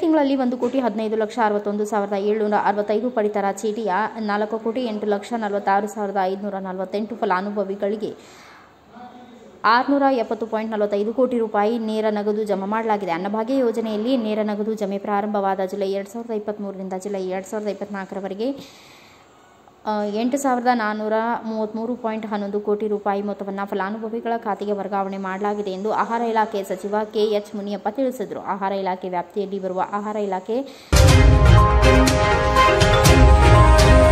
ತಿಂಗಳಲ್ಲಿ ಒಂದು ಕೋಟಿ ಹದಿನೈದು ಲಕ್ಷ ಅರವತ್ತೊಂದು ಸಾವಿರದ ಏಳ್ನೂರ ಅರವತ್ತೈದು ಪಡಿತರ ಚೀಟಿಯ ನಾಲ್ಕು ಕೋಟಿ ಎಂಟು ಲಕ್ಷ ನಲವತ್ತಾರು ಸಾವಿರದ ಐದುನೂರ ನಲವತ್ತೆಂಟು ಫಲಾನುಭವಿಗಳಿಗೆ ಆರುನೂರ ಎಪ್ಪತ್ತು ಪಾಯಿಂಟ್ ನಲವತ್ತೈದು ಕೋಟಿ ರೂಪಾಯಿ ನೇರ ನಗದು ಜಮಾ ಮಾಡಲಾಗಿದೆ ಅನ್ನಭಾಗ್ಯ ಯೋಜನೆಯಲ್ಲಿ ನೇರ ನಗದು ಜಮೆ ಪ್ರಾರಂಭವಾದ ಜುಲೈ ಎರಡು ಸಾವಿರದ ಇಪ್ಪತ್ತ್ಮೂರರಿಂದ ಜುಲೈ ಎರಡು ಸಾವಿರದ ಇಪ್ಪತ್ತ್ನಾಲ್ಕರವರೆಗೆ ಆ, ಎಂಟು ಸಾವಿರದ ನಾನ್ನೂರ ಮೂವತ್ತ್ಮೂರು ಪಾಯಿಂಟ್ ಹನ್ನೊಂದು ಕೋಟಿ ರೂಪಾಯಿ ಮೊತ್ತವನ್ನು ಫಲಾನುಭವಿಗಳ ಖಾತೆಗೆ ವರ್ಗಾವಣೆ ಮಾಡಲಾಗಿದೆ ಎಂದು ಆಹಾರ ಇಲಾಖೆ ಸಚಿವ ಕೆ ಎಚ್ ಮುನಿಯಪ್ಪ ತಿಳಿಸಿದರು ಆಹಾರ ಇಲಾಖೆ ವ್ಯಾಪ್ತಿಯಲ್ಲಿ ಬರುವ ಆಹಾರ ಇಲಾಖೆ